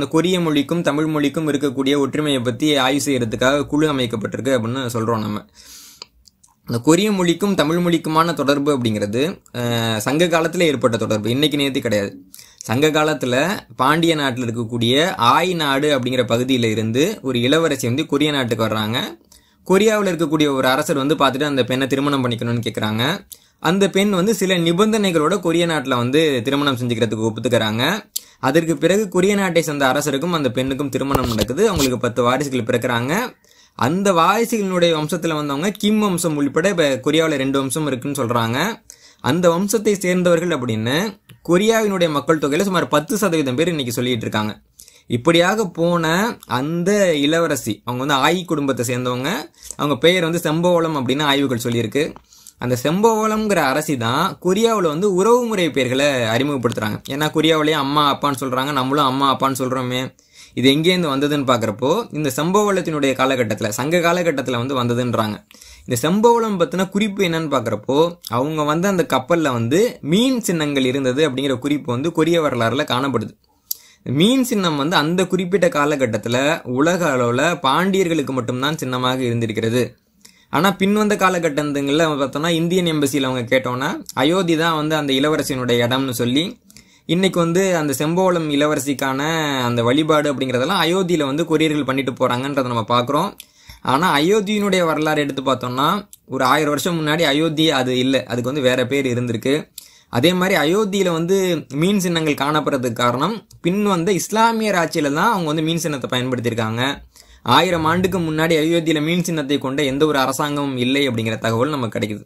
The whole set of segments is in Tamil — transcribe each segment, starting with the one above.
அந்த கொரிய மொழிக்கும் தமிழ் மொழிக்கும் இருக்கக்கூடிய ஒற்றுமையை பற்றி ஆய்வு செய்யறதுக்காக குழு அமைக்கப்பட்டிருக்கு அப்படின்னு சொல்கிறோம் நம்ம இந்த கொரிய மொழிக்கும் தமிழ் மொழிக்குமான தொடர்பு அப்படிங்கிறது அஹ், சங்க காலத்தில் ஏற்பட்ட தொடர்பு இன்னைக்கு நேற்று கிடையாது சங்க காலத்தில் பாண்டிய நாட்டில் இருக்கக்கூடிய ஆய் நாடு அப்படிங்கிற பகுதியில் இருந்து ஒரு இளவரசி வந்து கொரிய நாட்டுக்கு வர்றாங்க கொரியாவில் இருக்கக்கூடிய ஒரு அரசர் வந்து பார்த்துட்டு அந்த பெண்ணை திருமணம் பண்ணிக்கணும்னு கேட்குறாங்க அந்த பெண் வந்து சில நிபந்தனைகளோட கொரிய நாட்டில் வந்து திருமணம் செஞ்சுக்கிறதுக்கு ஒப்புத்துக்கிறாங்க அதற்கு பிறகு கொரிய நாட்டை சேர்ந்த அரசருக்கும் அந்த பெண்ணுக்கும் திருமணம் நடக்குது அவங்களுக்கு பத்து வாரிசுகள் பிறக்கிறாங்க அந்த வாரிசுகளினுடைய வம்சத்தில் வந்தவங்க கிம் வம்சம் உள்பட இப்போ கொரியாவில் ரெண்டு வம்சம் இருக்குன்னு சொல்கிறாங்க அந்த வம்சத்தை சேர்ந்தவர்கள் அப்படின்னு கொரியாவினுடைய மக்கள் தொகையில் சுமார் பத்து சதவீதம் பேர் இன்னைக்கு சொல்லிட்டு இருக்காங்க இப்படியாக போன அந்த இளவரசி அவங்க வந்து ஆயி குடும்பத்தை சேர்ந்தவங்க அவங்க பெயர் வந்து செம்பவளம் அப்படின்னு ஆய்வுகள் சொல்லியிருக்கு அந்த செம்பவளம்ங்கிற அரசி தான் கொரியாவில் வந்து உறவுமுறை பெயர்களை அறிமுகப்படுத்துறாங்க ஏன்னா கொரியாவிலேயே அம்மா அப்பான்னு சொல்றாங்க நம்மளும் அம்மா அப்பான்னு சொல்றோமே இது எங்கேருந்து வந்ததுன்னு பார்க்குறப்போ இந்த செம்பவளத்தினுடைய காலகட்டத்தில் சங்க காலகட்டத்தில் வந்து வந்ததுன்றாங்க இந்த செம்பவளம் பற்றின குறிப்பு என்னன்னு பார்க்குறப்போ அவங்க வந்து அந்த கப்பலில் வந்து மீன் சின்னங்கள் இருந்தது அப்படிங்கிற குறிப்பு வந்து கொரிய வரலாறுல காணப்படுது மீன் சின்னம் வந்து அந்த குறிப்பிட்ட காலகட்டத்தில் உலக அளவில் பாண்டியர்களுக்கு மட்டும்தான் சின்னமாக இருந்திருக்கிறது ஆனால் பின் வந்த காலகட்டங்களில் பார்த்தோம்னா இந்தியன் எம்பசியில் அவங்க கேட்டோன்னா அயோத்தி தான் வந்து அந்த இளவரசியினுடைய இடம்னு சொல்லி இன்னைக்கு வந்து அந்த செம்போலம் இளவரசிக்கான அந்த வழிபாடு அப்படிங்கிறதெல்லாம் அயோத்தியில் வந்து கொரியர்கள் பண்ணிட்டு போகிறாங்கன்றதை நம்ம பார்க்குறோம் ஆனால் அயோத்தியினுடைய வரலாறு எடுத்து பார்த்தோம்னா ஒரு ஆயிரம் வருஷம் முன்னாடி அயோத்தி அது இல்லை அதுக்கு வந்து வேற பேர் இருந்திருக்கு அதே மாதிரி அயோத்தியில் வந்து மீன் சின்னங்கள் காணப்படுறதுக்கு காரணம் பின் வந்த இஸ்லாமியர் ஆட்சியில் தான் அவங்க வந்து மீன் சின்னத்தை பயன்படுத்தியிருக்காங்க ஆயிரம் ஆண்டுக்கு முன்னாடி அயோத்தியில் மீன் சின்னத்தை கொண்ட எந்த ஒரு அரசாங்கமும் இல்லை அப்படிங்கிற தகவல் நமக்கு கிடைக்குது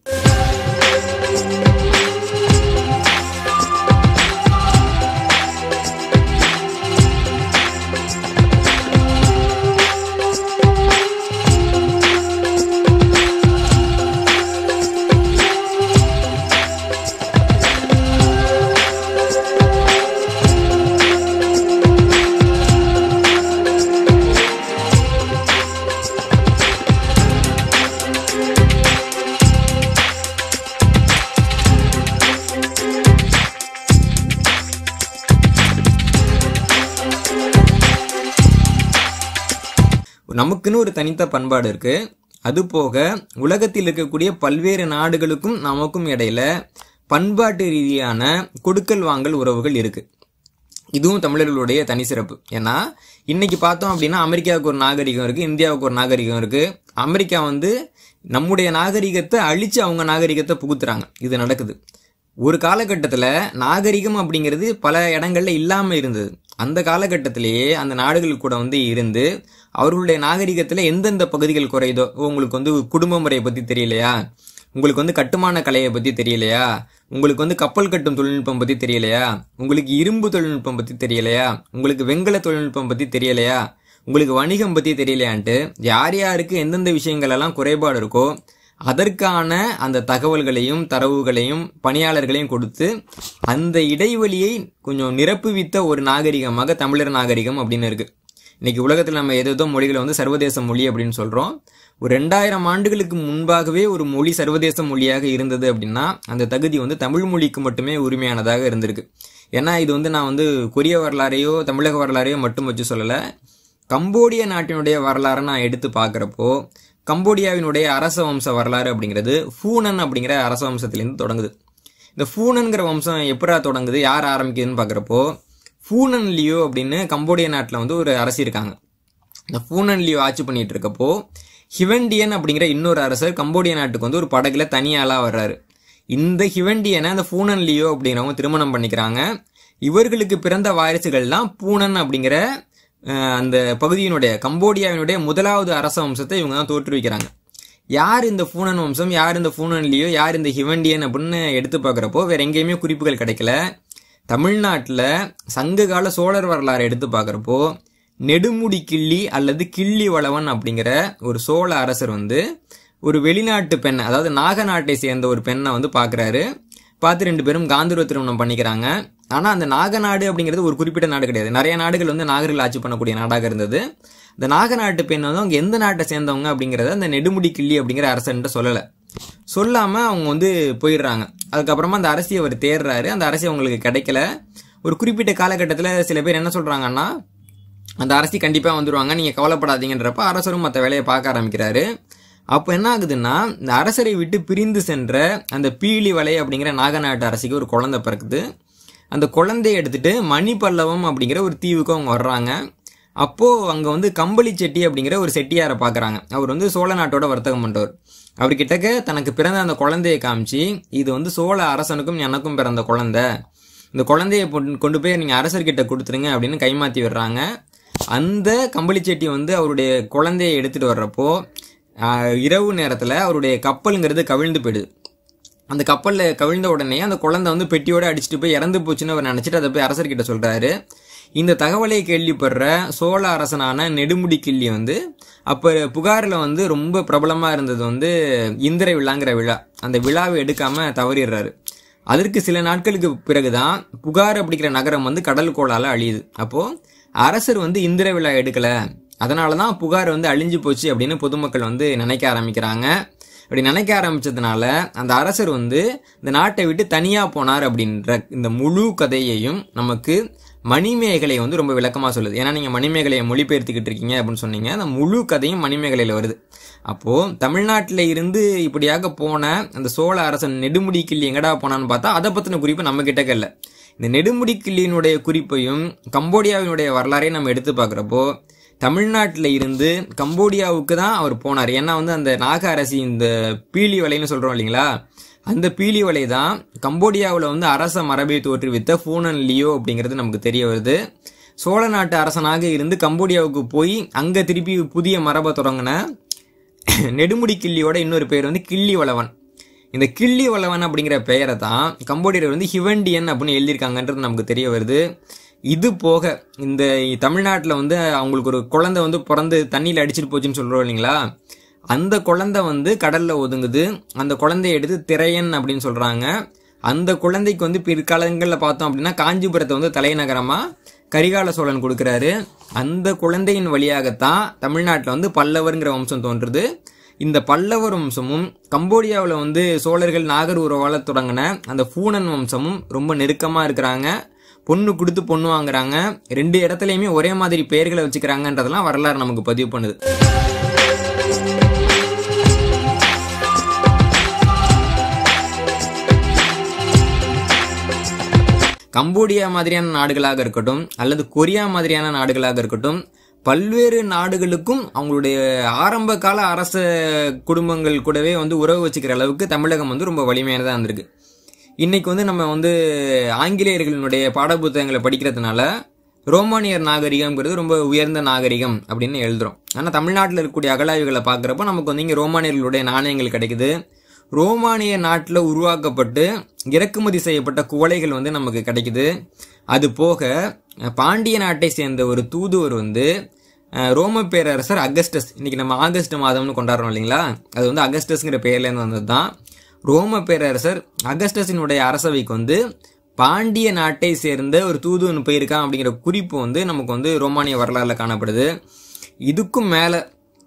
நமக்குன்னு ஒரு தனித்த பண்பாடு இருக்கு அது போக உலகத்தில் இருக்கக்கூடிய பல்வேறு நாடுகளுக்கும் நமக்கும் இடையில பண்பாட்டு ரீதியான கொடுக்கல் வாங்கல் உறவுகள் இருக்கு இதுவும் தமிழர்களுடைய தனி சிறப்பு ஏன்னா இன்னைக்கு பார்த்தோம் அப்படின்னா அமெரிக்காவுக்கு ஒரு நாகரிகம் இருக்கு இந்தியாவுக்கு ஒரு நாகரிகம் இருக்கு அமெரிக்கா வந்து நம்முடைய நாகரிகத்தை அழிச்சு அவங்க நாகரிகத்தை புகுத்துறாங்க இது நடக்குது ஒரு காலகட்டத்தில் நாகரிகம் அப்படிங்கிறது பல இடங்கள்ல இல்லாமல் இருந்தது அந்த காலகட்டத்திலேயே அந்த நாடுகள் கூட வந்து இருந்து அவர்களுடைய நாகரிகத்தில் எந்தெந்த பகுதிகள் குறையுதோ ஓ, உங்களுக்கு வந்து குடும்ப முறையை பற்றி தெரியலையா உங்களுக்கு வந்து கட்டுமான கலையை பற்றி தெரியலையா உங்களுக்கு வந்து கப்பல் கட்டும் தொழில்நுட்பம் பற்றி தெரியலையா உங்களுக்கு இரும்பு தொழில்நுட்பம் பற்றி தெரியலையா உங்களுக்கு வெங்கல தொழில்நுட்பம் பற்றி தெரியலையா உங்களுக்கு வணிகம் பற்றி தெரியலையான்ட்டு யார் யாருக்கு எந்தெந்த விஷயங்கள் எல்லாம் குறைபாடு இருக்கோ அதற்கான அந்த தகவல்களையும் தரவுகளையும் பணியாளர்களையும் கொடுத்து அந்த இடைவெளியை கொஞ்சம் நிரப்புவித்த ஒரு நாகரிகமாக தமிழர் நாகரிகம் அப்படின்னு இருக்கு இன்னைக்கு உலகத்தில் நம்ம ஏதேதோ மொழிகளை வந்து சர்வதேச மொழி அப்படின்னு சொல்றோம் ஒரு ரெண்டாயிரம் ஆண்டுகளுக்கு முன்பாகவே ஒரு மொழி சர்வதேச மொழியாக இருந்தது அப்படின்னா அந்த தகுதி வந்து தமிழ் மொழிக்கு மட்டுமே உரிமையானதாக இருந்திருக்கு ஏன்னா இது வந்து நான் வந்து கொரிய வரலாறையோ தமிழக வரலாறையோ மட்டும் வச்சு சொல்லலை கம்போடிய நாட்டினுடைய வரலாறை நான் எடுத்து பார்க்குறப்போ கம்போடியாவினுடைய அரச வம்ச வரலாறு அப்படிங்கிறது ஃபூனன் அப்படிங்கிற அரச வம்சத்திலேருந்து தொடங்குது இந்த ஃபூனன்கிற வம்சம் எப்படா தொடங்குது யார் ஆரம்பிக்குதுன்னு பார்க்குறப்போ ஃபூனன் லியோ அப்படின்னு கம்போடிய நாட்டில் வந்து ஒரு அரசி இருக்காங்க இந்த ஃபூனன் லியோ ஆட்சி பண்ணிட்டு இருக்கப்போ ஹிவெண்டியன் அப்படிங்கிற இன்னொரு அரசர் கம்போடிய நாட்டுக்கு வந்து ஒரு படகுல தனியாளாக வர்றாரு இந்த ஹிவெண்டியனை அந்த ஃபூனன் லியோ அப்படிங்கிறவங்க திருமணம் பண்ணிக்கிறாங்க இவர்களுக்கு பிறந்த வாரிசுகள் தான் பூனன் அப்படிங்கிற அஹ், அந்த பகுதியினுடைய கம்போடியாவினுடைய முதலாவது அரச வம்சத்தை இவங்க தான் தோற்றுவிக்கிறாங்க யார் இந்த ஃபூனன் வம்சம் யார் இந்த ஃபூனன் லியோ யார் இந்த ஹிவெண்டியன் அப்படின்னு எடுத்து பார்க்குறப்போ வேற எங்கேயுமே குறிப்புகள் கிடைக்கல தமிழ்நாட்டில் சங்ககால சோழர் வரலாறு எடுத்து பார்க்குறப்போ நெடுமுடி கிள்ளி அல்லது கிள்ளி வளவன் அப்படிங்கிற ஒரு சோழ அரசர் வந்து ஒரு வெளிநாட்டு பெண்ணை அதாவது நாக நாட்டை சேர்ந்த ஒரு பெண்ணை வந்து பார்க்குறாரு பார்த்து ரெண்டு பேரும் காந்தர்வ திருமணம் பண்ணிக்கிறாங்க ஆனால் அந்த நாகநாடு அப்படிங்கிறது ஒரு குறிப்பிட்ட நாடு கிடையாது நிறைய நாடுகள் வந்து நாகர்கள் ஆட்சி பண்ணக்கூடிய நாடாக இருந்தது இந்த நாக நாட்டு பெண் வந்து அவங்க எந்த நாட்டை சேர்ந்தவங்க அப்படிங்கிறத அந்த நெடுமுடி கிள்ளி அப்படிங்கிற அரசன்ட்ட சொல்லலை சொல்லாம அவங்க வந்து போயிடுறாங்க அதுக்கப்புறமா அந்த அரசியை அவர் தேடுறாரு அந்த அரசி அவங்களுக்கு கிடைக்கல ஒரு குறிப்பிட்ட காலகட்டத்தில் சில பேர் என்ன சொல்றாங்கன்னா அந்த அரசி கண்டிப்பாக வந்துடுவாங்க நீங்கள் கவலைப்படாதீங்கன்றப்ப அரசரும் மற்ற வேலையை பார்க்க ஆரம்பிக்கிறாரு அப்போ என்ன ஆகுதுன்னா இந்த அரசரை விட்டு பிரிந்து சென்ற அந்த பீலி வலை அப்படிங்கிற நாகநாட்டு அரசிக்கு ஒரு குழந்தை பிறக்குது அந்த குழந்தைய எடுத்துட்டு மணி பல்லவம் அப்படிங்கிற ஒரு தீவுக்கு அவங்க வர்றாங்க அப்போது அங்கே வந்து கம்பளி செட்டி அப்படிங்கிற ஒரு செட்டியாரை பார்க்குறாங்க அவர் வந்து சோழ நாட்டோட வர்த்தகம் பண்ணுறவர் அவர்கிட்டக்க தனக்கு பிறந்த அந்த குழந்தையை காமிச்சு இது வந்து சோழ அரசனுக்கும் எனக்கும் பிறந்த குழந்தை இந்த குழந்தைய பொன்- கொண்டு போய் நீங்கள் அரசர்கிட்ட கொடுத்துருங்க அப்படின்னு கைமாற்றி விடுறாங்க அந்த கம்பளி செட்டி வந்து அவருடைய குழந்தையை எடுத்துகிட்டு வர்றப்போ ஆஹ், இரவு நேரத்தில் அவருடைய கப்பலுங்கிறது கவிழ்ந்து போயிடுது அந்த கப்பலில் கவிழ்ந்த உடனே அந்த குழந்தை வந்து பெட்டியோட அடிச்சுட்டு போய் இறந்து போச்சுன்னு அவர் நினச்சிட்டு அதை போய் அரசர்கிட்ட சொல்கிறாரு இந்த தகவலை கேள்விப்படுற சோழ அரசனான நெடுமுடி கிள்ளி வந்து அப்போ புகாரில் வந்து ரொம்ப பிரபலமாக இருந்தது வந்து இந்திர விழாங்கிற விழா அந்த விழாவை எடுக்காமல் தவறிடுறாரு அதற்கு சில நாட்களுக்கு பிறகுதான் புகார் அப்படிங்கிற நகரம் வந்து கடல் கோளால அழியுது அப்போது அரசர் வந்து இந்திர விழா எடுக்கல அதனால தான் புகார் வந்து அழிஞ்சு போச்சு அப்படின்னு பொதுமக்கள் வந்து நினைக்க ஆரம்பிக்கிறாங்க அப்படி நினைக்க ஆரம்பிச்சதுனால அந்த அரசர் வந்து இந்த நாட்டை விட்டு தனியாக போனார் அப்படின்ற இந்த முழு கதையையும் நமக்கு மணிமேகலை வந்து ரொம்ப விளக்கமாக சொல்லுது ஏன்னா நீங்கள் மணிமேகலையை மொழிபெயர்த்துக்கிட்டு இருக்கீங்க அப்படின்னு சொன்னீங்க அந்த முழு கதையும் மணிமேகலையில் வருது அப்போது தமிழ்நாட்டில் இருந்து இப்படியாக போன அந்த சோழ அரசன் நெடுமுடி கிள்ளி எங்கடா போனான்னு பார்த்தா அதை பற்றின குறிப்பு நம்ம கிட்டக்க இல்லை இந்த நெடுமுடி கிள்ளியினுடைய குறிப்பையும் கம்போடியாவினுடைய வரலாறையும் நம்ம எடுத்து பார்க்குறப்போ தமிழ்நாட்டில் இருந்து கம்போடியாவுக்கு தான் அவர் போனார் ஏன்னா வந்து அந்த நாக அரசி இந்த பீலி வலைன்னு சொல்கிறோம் இல்லைங்களா அந்த பீலி வலை தான் கம்போடியாவில் வந்து அரச மரபை தோற்றுவித்த ஃபூனன் லியோ அப்படிங்கிறது நமக்கு தெரிய வருது சோழ நாட்டு அரசனாக இருந்து கம்போடியாவுக்கு போய் அங்கே திருப்பி புதிய மரபை தொடங்கின நெடுமுடி கிள்ளியோட இன்னொரு பேர் வந்து கிள்ளி வளவன் இந்த கிள்ளி வளவன் அப்படிங்கிற பெயரை தான் கம்போடியர் வந்து ஹிவண்டியன் அப்படின்னு எழுதியிருக்காங்கன்றது நமக்கு தெரிய வருது இது போக இந்த தமிழ்நாட்டில் வந்து அவங்களுக்கு ஒரு குழந்தை வந்து பிறந்து தண்ணியில் அடிச்சிட்டு போச்சுன்னு சொல்கிறோம் இல்லைங்களா அந்த குழந்தை வந்து கடலில் ஒதுங்குது அந்த குழந்தைய எடுத்து திரையன் அப்படின்னு சொல்கிறாங்க அந்த குழந்தைக்கு வந்து பிற்காலங்களில் பார்த்தோம் அப்படின்னா காஞ்சிபுரத்தை வந்து தலைநகரமாக கரிகால சோழன் கொடுக்குறாரு அந்த குழந்தையின் வழியாகத்தான் தமிழ்நாட்டில் வந்து பல்லவர்ங்கிற வம்சம் தோன்றுது இந்த பல்லவர் வம்சமும் கம்போடியாவில் வந்து சோழர்கள் நாகர் உறவால தொடங்கின அந்த பூனன் வம்சமும் ரொம்ப நெருக்கமாக இருக்கிறாங்க பொண்ணு கொடுத்து பொண்ணு வாங்குறாங்க ரெண்டு இடத்துலையுமே ஒரே மாதிரி பெயர்களை வச்சுக்கிறாங்கன்றதெல்லாம் வரலாறு நமக்கு பதிவு பண்ணுது கம்போடியா மாதிரியான நாடுகளாக இருக்கட்டும் அல்லது கொரியா மாதிரியான நாடுகளாக இருக்கட்டும் பல்வேறு நாடுகளுக்கும் அவங்களுடைய ஆரம்ப கால அரச குடும்பங்கள் கூடவே வந்து உறவு வச்சுக்கிற அளவுக்கு தமிழகம் வந்து ரொம்ப வலிமையானதாக இருந்திருக்கு இன்னைக்கு வந்து நம்ம வந்து ஆங்கிலேயர்களுடைய பாடப்புத்தகங்களை படிக்கிறதுனால ரோமானியர் நாகரிகம்ங்கிறது ரொம்ப உயர்ந்த நாகரிகம் அப்படின்னு எழுதுறோம் ஆனால் தமிழ்நாட்டில் இருக்கக்கூடிய அகழாய்வுகளை பார்க்குறப்ப நமக்கு வந்து இங்கே ரோமானியர்களுடைய நாணயங்கள் கிடைக்குது ரோமானிய நாட்டில் உருவாக்கப்பட்டு இறக்குமதி செய்யப்பட்ட குவளைகள் வந்து நமக்கு கிடைக்குது அது போக பாண்டிய நாட்டை சேர்ந்த ஒரு தூதுவர் வந்து அஹ், ரோம பேரரசர் அகஸ்டஸ் இன்னைக்கு நம்ம ஆகஸ்ட் மாதம்னு கொண்டாடுறோம் இல்லைங்களா அது வந்து அகஸ்டஸ்ங்கிற பேர்லேருந்து வந்தது தான் ரோம பேரரசர் அகஸ்டஸினுடைய அரசவைக்கு வந்து பாண்டிய நாட்டை சேர்ந்த ஒரு தூதுவன் போயிருக்கான் அப்படிங்கிற குறிப்பு வந்து நமக்கு வந்து ரோமானிய வரலாறுல காணப்படுது இதுக்கும் மேலே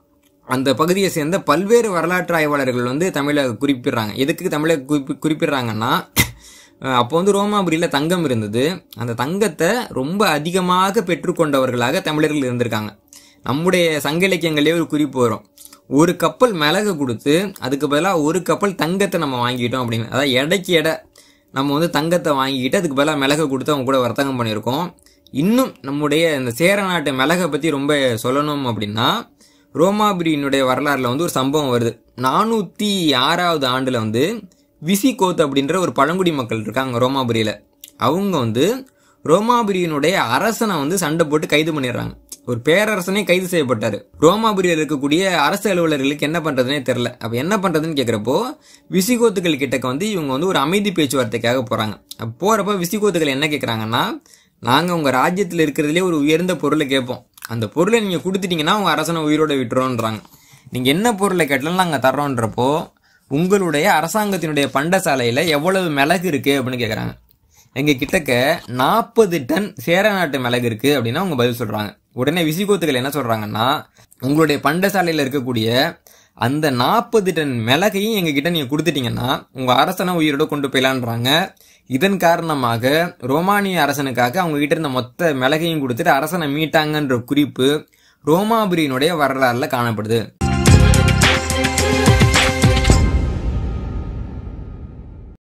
அந்த பகுதியை சேர்ந்த பல்வேறு வரலாற்று ஆய்வாளர்கள் வந்து தமிழை குறிப்பிடுறாங்க எதுக்கு தமிழை குறிப்பி குறிப்பிடுறாங்கன்னா அஹ் அப்போ வந்து ரோமாபுரியில் தங்கம் இருந்தது அந்த தங்கத்தை ரொம்ப அதிகமாக பெற்றுக்கொண்டவர்களாக தமிழர்கள் இருந்திருக்காங்க நம்முடைய சங்க இலக்கியங்களே ஒரு குறிப்பு வரும் ஒரு கப்பல் மிளகு கொடுத்து அதுக்கு பதிலாக ஒரு கப்பல் தங்கத்தை நம்ம வாங்கிட்டோம் அப்படின்னு அதாவது எடைக்கு எடை நம்ம வந்து தங்கத்தை வாங்கிக்கிட்டு அதுக்கு பதிலாக மிளகு கொடுத்து அவங்க கூட வர்த்தகம் பண்ணியிருக்கோம் இன்னும் நம்முடைய இந்த சேர நாட்டு மிளகை பற்றி ரொம்ப சொல்லணும் அப்படின்னா ரோமாபுரியினுடைய வரலாறுல வந்து ஒரு சம்பவம் வருது நானூற்றி ஆறாவது ஆண்டில் வந்து விசிகோத் அப்படின்ற ஒரு பழங்குடி மக்கள் இருக்காங்க ரோமாபுரியில் அவங்க வந்து ரோமாபுரியினுடைய அரசனை வந்து சண்டை போட்டு கைது பண்ணிடுறாங்க ஒரு பேரரசனே கைது செய்யப்பட்டார் ரோமாபுரியில் இருக்கக்கூடிய அரசு அலுவலர்களுக்கு என்ன பண்ணுறதுனே தெரில அப்போ என்ன பண்ணுறதுன்னு கேட்குறப்போ விசிகோத்துக்கள் கிட்டக்க வந்து இவங்க வந்து ஒரு அமைதி பேச்சுவார்த்தைக்காக போகிறாங்க அப்போ போகிறப்ப விசிகோத்துக்கள் என்ன கேட்குறாங்கன்னா நாங்கள் உங்கள் ராஜ்யத்தில் இருக்கிறதுலே ஒரு உயர்ந்த பொருளை கேட்போம் அந்த பொருளை நீங்கள் கொடுத்துட்டீங்கன்னா உங்கள் அரசனை உயிரோட விட்டுறோன்றாங்க நீங்கள் என்ன பொருளை கேட்டாலும் நாங்கள் தர்றோன்றப்போ உங்களுடைய அரசாங்கத்தினுடைய பண்டசாலையில் எவ்வளவு மிளகு இருக்குது அப்படின்னு கேட்குறாங்க எங்கள் கிட்டக்க நாற்பது டன் சேர நாட்டு மிளகு இருக்குது அப்படின்னா அவங்க பதில் சொல்கிறாங்க உடனே விசிகோத்துகள் என்ன சொல்கிறாங்கன்னா உங்களுடைய பண்டசாலையில் இருக்கக்கூடிய அந்த நாற்பது டன் மிளகையும் எங்ககிட்ட நீங்க கொடுத்துட்டீங்கன்னா உங்க அரசனை உயிரோட கொண்டு போயிலான்றாங்க இதன் காரணமாக ரோமானிய அரசனுக்காக அவங்க கிட்ட இருந்த மொத்த மிளகையும் கொடுத்துட்டு அரசனை மீட்டாங்கன்ற குறிப்பு ரோமாபுரியினுடைய வரலாறுல காணப்படுது